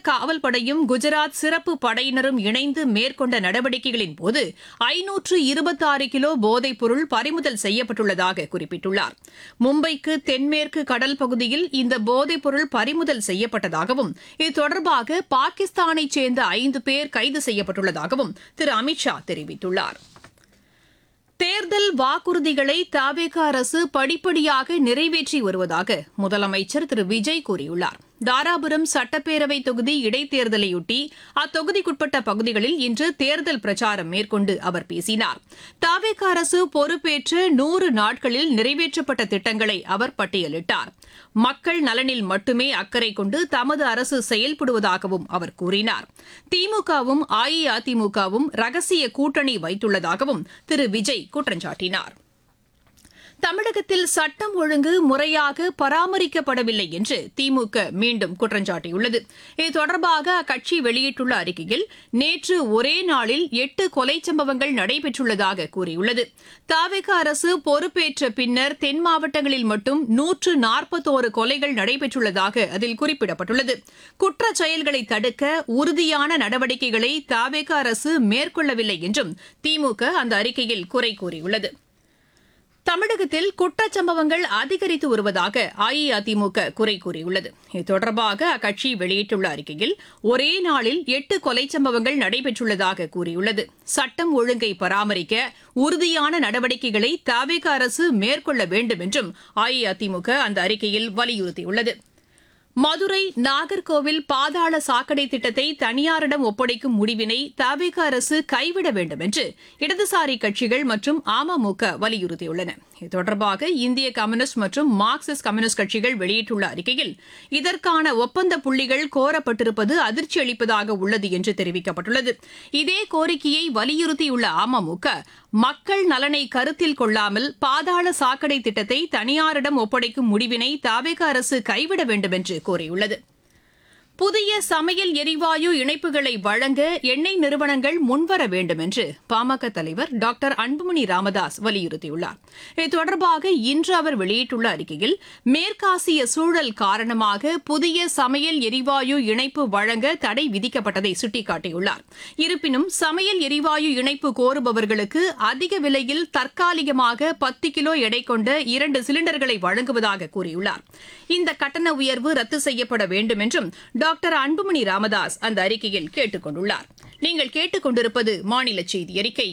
காவல் படையும் குஜராத் சிறப்பு படையினரும் இணைந்து மேற்கொண்ட நடவடிக்கைகளின் போது ஐநூற்று இருபத்தாறு கிலோ போதைப் பொருள் பறிமுதல் செய்யப்பட்டுள்ளதாக குறிப்பிட்டுள்ளார் மும்பைக்கு தென்மேற்கு கடல் பகுதியில் இந்த போதைப் பொருள் பறிமுதல் செய்யப்பட்டதாகவும் இது தொடர்பாக பாகிஸ்தானைச் சேர்ந்த ஐந்து பேர் கைது செய்யப்பட்டுள்ளதாகவும் திரு அமித்ஷா தெரிவித்துள்ளார் தேர்தல் வாக்குறுதிகளை தவேக அரசு படிப்படியாக நிறைவேற்றி வருவதாக முதலமைச்சர் திரு விஜய் கூறியுள்ளார் தாராபுரம் சட்டப்பேரவை தொகுதி இடைத்தேர்தலையொட்டி அத்தொகுதிக்குட்பட்ட பகுதிகளில் இன்று தேர்தல் பிரச்சாரம் மேற்கொண்டு அவர் பேசினார் தவேக அரசு பொறுப்பேற்று நூறு நாட்களில் நிறைவேற்றப்பட்ட திட்டங்களை அவர் பட்டியலிட்டார் மக்கள் நலனில் மட்டுமே அக்கறை கொண்டு தமது அரசு செயல்படுவதாகவும் அவர் கூறினார் திமுகவும் அஇஅதிமுகவும் ரகசிய கூட்டணி வைத்துள்ளதாகவும் திரு விஜய் குற்றம் சாட்டினார் தமிழகத்தில் சட்டம் ஒழுங்கு முறையாக பராமரிக்கப்படவில்லை என்று திமுக மீண்டும் குற்றம் சாட்டியுள்ளது இது தொடர்பாக அக்கட்சி வெளியிட்டுள்ள அறிக்கையில் நேற்று ஒரே நாளில் எட்டு கொலை சம்பவங்கள் நடைபெற்றுள்ளதாக கூறியுள்ளது தாவேக அரசு பொறுப்பேற்ற பின்னர் தென் மாவட்டங்களில் மட்டும் நூற்று நாற்பத்தோரு கொலைகள் நடைபெற்றுள்ளதாக அதில் குறிப்பிடப்பட்டுள்ளது குற்றச் செயல்களை தடுக்க உறுதியான நடவடிக்கைகளை தாவேக அரசு மேற்கொள்ளவில்லை என்றும் திமுக அந்த அறிக்கையில் குறை கூறியுள்ளது தமிழகத்தில் குற்றச்சம்பவங்கள் அதிகரித்து வருவதாக அஇஅதிமுக குறை கூறியுள்ளது இது தொடர்பாக அக்கட்சி வெளியிட்டுள்ள அறிக்கையில் ஒரே நாளில் எட்டு கொலை சம்பவங்கள் நடைபெற்றுள்ளதாக கூறியுள்ளது சட்டம் ஒழுங்கை பராமரிக்க உறுதியான நடவடிக்கைகளை தவிக அரசு மேற்கொள்ள வேண்டும் என்றும் அஇஅதிமுக அந்த அறிக்கையில் வலியுறுத்தியுள்ளது மதுரை நாகர்கோவில் பாதாள சாக்கடை திட்டத்தை தனியாரிடம் ஒப்படைக்கும் முடிவினை தவிக அரசு கைவிட வேண்டும் என்று இடதுசாரி கட்சிகள் மற்றும் அமமுக வலியுறுத்தியுள்ளன இது தொடர்பாக இந்திய கம்யூனிஸ்ட் மற்றும் மார்க்சிஸ்ட் கம்யூனிஸ்ட் கட்சிகள் வெளியிட்டுள்ள அறிக்கையில் இதற்கான ஒப்பந்த புள்ளிகள் கோரப்பட்டிருப்பது அதிர்ச்சி அளிப்பதாக உள்ளது என்று தெரிவிக்கப்பட்டுள்ளது இதே கோரிக்கையை வலியுறுத்தியுள்ள அமமுக மக்கள் நலனை கருத்தில் கொள்ளாமல் பாதாள சாக்கடை திட்டத்தை தனியாரிடம் ஒப்படைக்கும் முடிவினை தாவேக அரசு கைவிட வேண்டும் என்று கூறியுள்ளது புதிய சமையல் எரிவாயு இணைப்புகளை வழங்க எண்ணெய் நிறுவனங்கள் முன்வர வேண்டும் என்று பாமக தலைவர் டாக்டர் அன்புமணி ராமதாஸ் வலியுறுத்தியுள்ளார் இது தொடர்பாக இன்று அவர் வெளியிட்டுள்ள அறிக்கையில் மேற்காசிய சூழல் காரணமாக புதிய சமையல் எரிவாயு இணைப்பு வழங்க தடை விதிக்கப்பட்டதை சுட்டிக்காட்டியுள்ளார் இருப்பினும் சமையல் எரிவாயு இணைப்பு கோருபவர்களுக்கு அதிக விலையில் தற்காலிகமாக பத்து கிலோ எடை கொண்ட இரண்டு சிலிண்டர்களை வழங்குவதாக கூறியுள்ளார் இந்த கட்டண உயர்வு ரத்து செய்யப்பட வேண்டும் என்றும் டாக்டர் அன்புமணி ராமதாஸ் அந்த அறிக்கையில் கேட்டுக் கொண்டுள்ளார் நீங்கள் கேட்டுக் கொண்டிருப்பது மாநில செய்தி அறிக்கை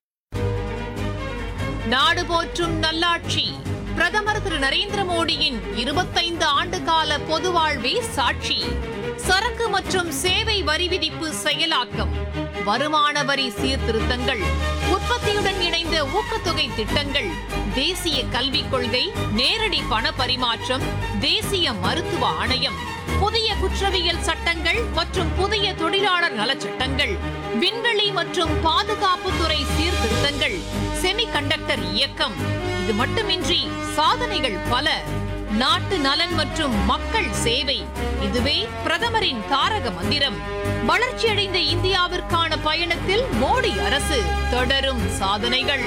நாடு போற்றும் நல்லாட்சி பிரதமர் திரு நரேந்திர மோடியின் இருபத்தைந்து ஆண்டு கால பொது வாழ்வே சாட்சி சரக்கு மற்றும் சேவை வரி விதிப்பு செயலாக்கம் வருமான வரி சீர்திருத்தங்கள் உற்பத்தியுடன் இணைந்த ஊக்கத்தொகை திட்டங்கள் தேசிய கல்விக் கொள்கை நேரடி பண பரிமாற்றம் தேசிய மருத்துவ ஆணையம் புதிய குற்றவியல் சட்டங்கள் மற்றும் புதிய தொழிலாளர் நலச்சட்டங்கள் விண்வெளி மற்றும் பாதுகாப்புத்துறை சீர்திருத்தங்கள் செமிகண்டக்டர் இயக்கம் இது மட்டுமின்றி சாதனைகள் பல நாட்டு நலன் மற்றும் மக்கள் சேவை இதுவே பிரதமரின் தாரக மந்திரம் வளர்ச்சியடைந்த இந்தியாவிற்கான பயணத்தில் மோடி அரசு தொடரும் சாதனைகள்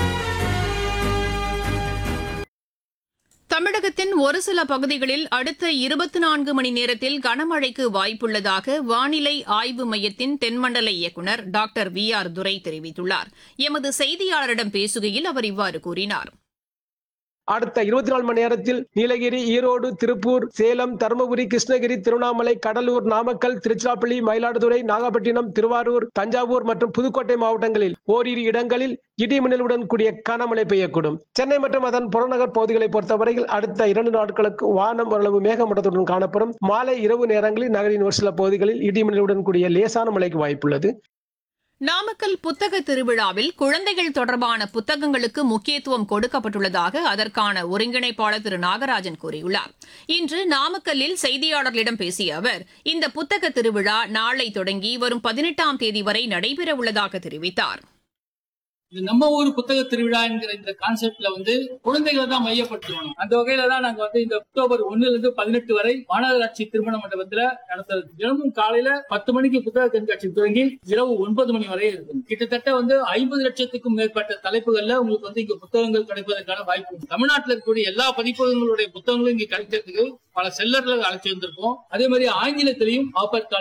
தமிழகத்தின் ஒரு சில பகுதிகளில் அடுத்த இருபத்தி நான்கு மணி நேரத்தில் கனமழைக்கு வாய்ப்புள்ளதாக வானிலை ஆய்வு மையத்தின் தென்மண்டல இயக்குநர் டாக்டர் வி ஆர் துரை தெரிவித்துள்ளார் எமது செய்தியாளரிடம் பேசுகையில் அவர் இவ்வாறு கூறினார் அடுத்த இருபத்தி நாலு மணி நேரத்தில் நீலகிரி ஈரோடு திருப்பூர் சேலம் தருமபுரி கிருஷ்ணகிரி திருவண்ணாமலை கடலூர் நாமக்கல் திருச்சிராப்பள்ளி மயிலாடுதுறை நாகப்பட்டினம் திருவாரூர் தஞ்சாவூர் மற்றும் புதுக்கோட்டை மாவட்டங்களில் ஓரிரு இடங்களில் இடி மின்னலுடன் கூடிய கனமழை பெய்யக்கூடும் சென்னை மற்றும் அதன் புறநகர் பகுதிகளை பொறுத்தவரையில் அடுத்த இரண்டு நாட்களுக்கு வானம் ஓரளவு மேகமூட்டத்துடன் காணப்படும் மாலை இரவு நேரங்களில் நகரின் ஒரு சில பகுதிகளில் இடி மின்னலுடன் கூடிய லேசான மழைக்கு வாய்ப்புள்ளது நாமக்கல் புத்தக திருவிழாவில் குழந்தைகள் தொடர்பான புத்தகங்களுக்கு முக்கியத்துவம் கொடுக்கப்பட்டுள்ளதாக அதற்கான ஒருங்கிணைப்பாளர் திரு நாகராஜன் கூறியுள்ளார் இன்று நாமக்கல்லில் செய்தியாளர்களிடம் பேசிய அவர் இந்த புத்தக திருவிழா நாளை தொடங்கி வரும் பதினெட்டாம் தேதி வரை நடைபெறவுள்ளதாக தெரிவித்தார் இது நம்ம ஊர் புத்தக திருவிழா என்கிற இந்த கான்செப்ட்ல வந்து குழந்தைகளை தான் மையப்படுத்தணும் அந்த வகையில தான் நாங்க வந்து இந்த அக்டோபர் ஒண்ணுல இருந்து பதினெட்டு வரை மாநகராட்சி திருமண மண்டபத்துல நடத்துறது தினமும் காலையில பத்து மணிக்கு புத்தக கண்காட்சி தொடங்கி இரவு ஒன்பது மணி வரை இருக்கும் கிட்டத்தட்ட வந்து ஐம்பது லட்சத்துக்கும் மேற்பட்ட தலைப்புகள்ல உங்களுக்கு வந்து இங்க புத்தகங்கள் கிடைப்பதற்கான வாய்ப்பு உண்டு. தமிழ்நாட்டில் இருக்கக்கூடிய எல்லா பதிப்பகங்களுடைய புத்தகங்களும் இங்க கிடைக்கிறதுக்கு பல செல்லர்களை அழைச்சி வந்திருக்கோம் அதே மாதிரி ஆங்கிலத்திலையும் ஆப்பர்